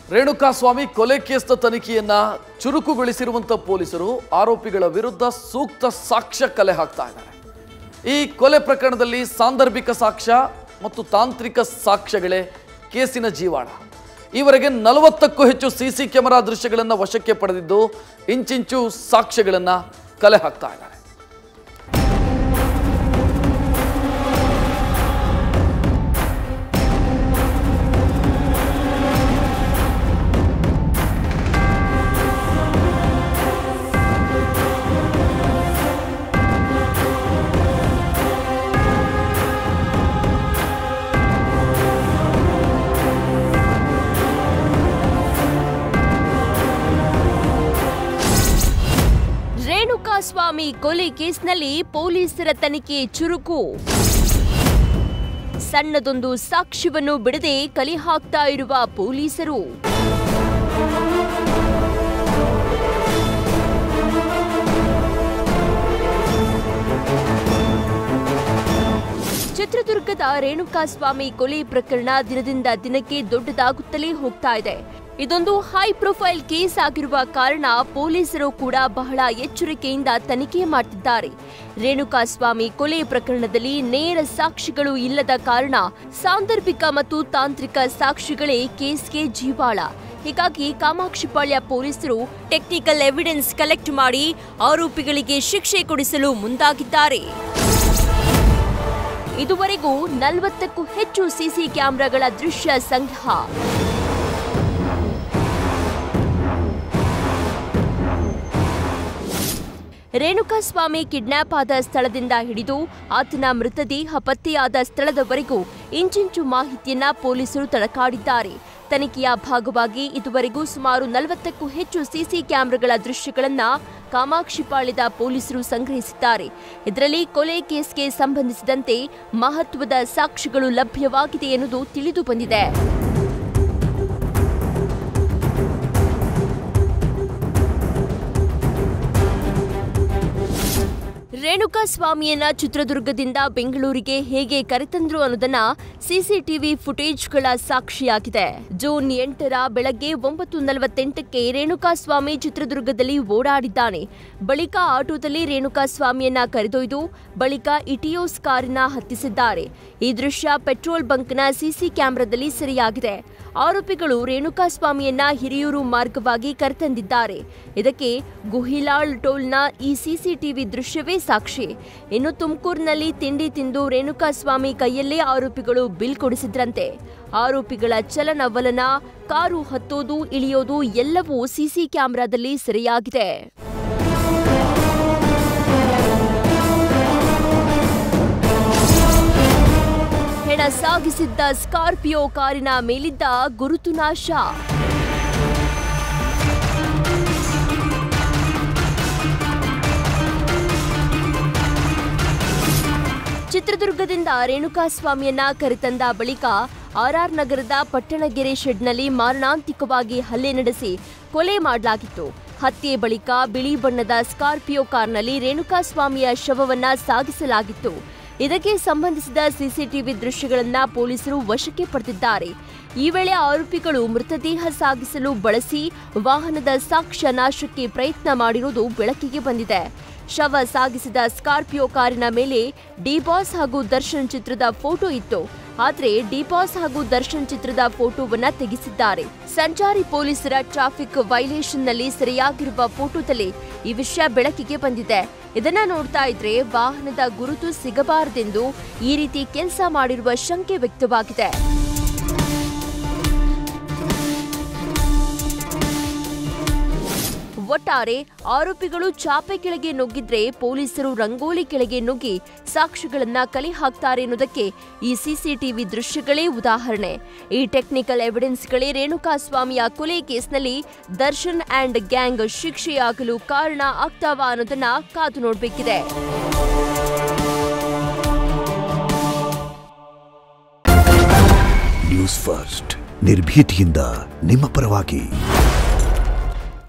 ರೇಣುಕಾಸ್ವಾಮಿ ಕೊಲೆ ಕೇಸ್ನ ತನಿಖೆಯನ್ನ ಚುರುಕುಗೊಳಿಸಿರುವಂಥ ಪೊಲೀಸರು ಆರೋಪಿಗಳ ವಿರುದ್ಧ ಸೂಕ್ತ ಸಾಕ್ಷ್ಯ ಕಲೆ ಹಾಕ್ತಾ ಇದ್ದಾರೆ ಈ ಕೊಲೆ ಪ್ರಕರಣದಲ್ಲಿ ಸಾಂದರ್ಭಿಕ ಸಾಕ್ಷ್ಯ ಮತ್ತು ತಾಂತ್ರಿಕ ಸಾಕ್ಷ್ಯಗಳೇ ಕೇಸಿನ ಜೀವಾಳ ಈವರೆಗೆ ನಲವತ್ತಕ್ಕೂ ಹೆಚ್ಚು ಸಿ ಸಿ ಕ್ಯಾಮೆರಾ ದೃಶ್ಯಗಳನ್ನು ವಶಕ್ಕೆ ಪಡೆದಿದ್ದು ಇಂಚಿಂಚು ಸಾಕ್ಷ್ಯಗಳನ್ನು ಕಲೆ ಹಾಕ್ತಾ ಇದ್ದಾರೆ ರೇಣುಕಾಸ್ವಾಮಿ ಕೊಲೆ ಕೇಸ್ನಲ್ಲಿ ಪೊಲೀಸರ ತನಿಖೆ ಚುರುಕು ಸಣ್ಣದೊಂದು ಸಾಕ್ಷ್ಯವನ್ನು ಬಿಡದೆ ಕಲೆ ಹಾಕ್ತಾ ಇರುವ ಪೊಲೀಸರು ಚಿತ್ರದುರ್ಗದ ರೇಣುಕಾಸ್ವಾಮಿ ಕೊಲೆ ಪ್ರಕರಣ ದಿನದಿಂದ ದಿನಕ್ಕೆ ದೊಡ್ಡದಾಗುತ್ತಲೇ ಹೋಗ್ತಾ ಇದೆ ಇದೊಂದು ಹೈ ಪ್ರೊಫೈಲ್ ಕೇಸ್ ಆಗಿರುವ ಕಾರಣ ಪೊಲೀಸರು ಕೂಡ ಬಹಳ ಎಚ್ಚರಿಕೆಯಿಂದ ತನಿಖೆ ಮಾಡ್ತಿದ್ದಾರೆ ರೇಣುಕಾಸ್ವಾಮಿ ಕೊಲೆ ಪ್ರಕರಣದಲ್ಲಿ ನೇರ ಸಾಕ್ಷಿಗಳು ಇಲ್ಲದ ಕಾರಣ ಸಾಂದರ್ಭಿಕ ಮತ್ತು ತಾಂತ್ರಿಕ ಸಾಕ್ಷಿಗಳೇ ಕೇಸ್ಗೆ ಜೀವಾಳ ಹೀಗಾಗಿ ಕಾಮಾಕ್ಷಿಪಾಳ್ಯ ಪೊಲೀಸರು ಟೆಕ್ನಿಕಲ್ ಎವಿಡೆನ್ಸ್ ಕಲೆಕ್ಟ್ ಮಾಡಿ ಆರೋಪಿಗಳಿಗೆ ಶಿಕ್ಷೆ ಕೊಡಿಸಲು ಮುಂದಾಗಿದ್ದಾರೆ ಇದುವರೆಗೂ ನಲವತ್ತಕ್ಕೂ ಹೆಚ್ಚು ಸಿಸಿ ಕ್ಯಾಮೆರಾಗಳ ದೃಶ್ಯ ಸಂಗ್ರಹ ರೇಣುಕಾಸ್ವಾಮಿ ಕಿಡ್ನಾಪ್ ಆದ ಸ್ಥಳದಿಂದ ಹಿಡಿದು ಆತನ ಮೃತದೇಹ ಪತ್ತೆಯಾದ ಸ್ಥಳದವರೆಗೂ ಇಂಚಿಂಚು ಮಾಹಿತಿಯನ್ನ ಪೊಲೀಸರು ತಡಕಾಡಿದ್ದಾರೆ ತನಿಖೆಯ ಭಾಗವಾಗಿ ಇದುವರೆಗೂ ಸುಮಾರು ನಲವತ್ತಕ್ಕೂ ಹೆಚ್ಚು ಸಿಸಿ ಕ್ಯಾಮೆರಾಗಳ ದೃಶ್ಯಗಳನ್ನ ಕಾಮಾಕ್ಷಿಪಾಳ್ಯದ ಪೊಲೀಸರು ಸಂಗ್ರಹಿಸಿದ್ದಾರೆ ಇದರಲ್ಲಿ ಕೊಲೆ ಕೇಸ್ಗೆ ಸಂಬಂಧಿಸಿದಂತೆ ಮಹತ್ವದ ಸಾಕ್ಷಿಗಳು ಲಭ್ಯವಾಗಿದೆ ಎನ್ನುವುದು ತಿಳಿದು ಬಂದಿದೆ ರೇಣುಕಾಸ್ವಾಮಿಯನ್ನ ಚಿತ್ರದುರ್ಗದಿಂದ ಬೆಂಗಳೂರಿಗೆ ಹೇಗೆ ಕರೆತಂದ್ರು ಅನ್ನೋದನ್ನ ಸಿಸಿಟಿವಿ ಫುಟೇಜ್ಗಳ ಸಾಕ್ಷಿಯಾಗಿದೆ ಜೂನ್ ಎಂಟರ ಬೆಳಗ್ಗೆ ಒಂಬತ್ತು ನಲವತ್ತೆಂಟಕ್ಕೆ ರೇಣುಕಾಸ್ವಾಮಿ ಚಿತ್ರದುರ್ಗದಲ್ಲಿ ಓಡಾಡಿದ್ದಾನೆ ಬಳಿಕ ಆಟೋದಲ್ಲಿ ರೇಣುಕಾಸ್ವಾಮಿಯನ್ನ ಕರೆದೊಯ್ದು ಬಳಿಕ ಇಟಿಯೋಸ್ ಕಾರಿನ ಹತ್ತಿಸಿದ್ದಾರೆ ಈ ದೃಶ್ಯ ಪೆಟ್ರೋಲ್ ಬಂಕ್ನ ಸಿಸಿ ಕ್ಯಾಮೆರಾದಲ್ಲಿ ಸೆರೆಯಾಗಿದೆ ಆರೋಪಿಗಳು ರೇಣುಕಾಸ್ವಾಮಿಯನ್ನ ಹಿರಿಯೂರು ಮಾರ್ಗವಾಗಿ ಕರೆತಂದಿದ್ದಾರೆ ಇದಕ್ಕೆ ಗುಹಿಲಾಳ್ ಟೋಲ್ನ ಈ ಸಿಸಿಟಿವಿ ದೃಶ್ಯವೇ ಸಾಕ್ಷಿ ಇನ್ನು ತುಮಕೂರಿನಲ್ಲಿ ತಿಂಡಿ ತಿಂದು ರೇಣುಕಾಸ್ವಾಮಿ ಕೈಯಲ್ಲೇ ಆರೋಪಿಗಳು ಬಿಲ್ ಕೊಡಿಸಿದ್ರಂತೆ ಆರೋಪಿಗಳ ಚಲನವಲನ ಕಾರು ಹತ್ತೋದು ಇಳಿಯೋದು ಎಲ್ಲವೂ ಸಿಸಿ ಕ್ಯಾಮೆರಾದಲ್ಲಿ ಸೆರೆಯಾಗಿದೆ ಹೆಣ ಸಾಗಿಸಿದ್ದ ಸ್ಕಾರ್ಪಿಯೋ ಕಾರಿನ ಮೇಲಿದ್ದ ಗುರುತು ನಾಶ ಚಿತ್ರದುರ್ಗದಿಂದ ರೇಣುಕಾಸ್ವಾಮಿಯನ್ನ ಕರೆತಂದ ಬಳಿಕ ಆರ್ಆರ್ ನಗರದ ಪಟ್ಟಣಗೆರೆ ಶೆಡ್ನಲ್ಲಿ ಮಾರಣಾಂತಿಕವಾಗಿ ಹಲ್ಲೆ ನಡೆಸಿ ಕೊಲೆ ಮಾಡಲಾಗಿತ್ತು ಹತ್ಯೆ ಬಳಿಕ ಬಿಳಿ ಬಣ್ಣದ ಸ್ಕಾರ್ಪಿಯೋ ಕಾರ್ನಲ್ಲಿ ರೇಣುಕಾಸ್ವಾಮಿಯ ಶವವನ್ನ ಸಾಗಿಸಲಾಗಿತ್ತು ಇದಕ್ಕೆ ಸಂಬಂಧಿಸಿದ ಸಿಸಿಟಿವಿ ದೃಶ್ಯಗಳನ್ನ ಪೊಲೀಸರು ವಶಕ್ಕೆ ಪಡೆದಿದ್ದಾರೆ ಈ ವೇಳೆ ಆರೋಪಿಗಳು ಮೃತದೇಹ ಸಾಗಿಸಲು ಬಳಸಿ ವಾಹನದ ಸಾಕ್ಷ್ಯ ನಾಶಕ್ಕೆ ಪ್ರಯತ್ನ ಮಾಡಿರುವುದು ಬೆಳಕಿಗೆ ಬಂದಿದೆ ಶವ ಸಾಗಿಸಿದ ಸ್ಕಾರ್ಪಿಯೋ ಕಾರಿನ ಮೇಲೆ ಡಿಬಾಸ್ ಹಾಗೂ ದರ್ಶನ್ ಚಿತ್ರದ ಫೋಟೋ ಇತ್ತು ಆದ್ರೆ ಡಿಬಾಸ್ ಹಾಗೂ ದರ್ಶನ್ ಚಿತ್ರದ ಫೋಟೋವನ್ನ ತೆಗೆಸಿದ್ದಾರೆ ಸಂಚಾರಿ ಪೊಲೀಸರ ಟ್ರಾಫಿಕ್ ವೈಲೇಷನ್ನಲ್ಲಿ ಸೆರೆಯಾಗಿರುವ ಫೋಟೋದಲ್ಲಿ ಈ ವಿಷಯ ಬೆಳಕಿಗೆ ಬಂದಿದೆ ಇದನ್ನ ನೋಡ್ತಾ ಇದ್ರೆ ವಾಹನದ ಗುರುತು ಸಿಗಬಾರದೆಂದು ಈ ರೀತಿ ಕೆಲಸ ಮಾಡಿರುವ ಶಂಕೆ ವ್ಯಕ್ತವಾಗಿದೆ ಒಟ್ಟಾರೆ ಆರೋಪಿಗಳು ಚಾಪೆ ಕೆಳಗೆ ನುಗ್ಗಿದ್ರೆ ಪೊಲೀಸರು ರಂಗೋಲಿ ಕೆಳಗೆ ನುಗ್ಗಿ ಸಾಕ್ಷಿಗಳನ್ನ ಕಲೆ ಹಾಕ್ತಾರೆ ಎನ್ನುವುದಕ್ಕೆ ಈ ಸಿಸಿಟಿವಿ ದೃಶ್ಯಗಳೇ ಉದಾಹರಣೆ ಈ ಟೆಕ್ನಿಕಲ್ ಎವಿಡೆನ್ಸ್ಗಳೇ ರೇಣುಕಾಸ್ವಾಮಿಯ ಕೊಲೆ ಕೇಸ್ನಲ್ಲಿ ದರ್ಶನ್ ಅಂಡ್ ಗ್ಯಾಂಗ್ ಶಿಕ್ಷೆಯಾಗಲು ಕಾರಣ ಆಗ್ತಾವಾ ಅನ್ನೋದನ್ನ ಕಾದು ನೋಡಬೇಕಿದೆ ನ್ಯೂಸ್ ಫಸ್ಟ್ ನಿರ್ಭೀತಿಯಿಂದ ನಿಮ್ಮ ಪರವಾಗಿ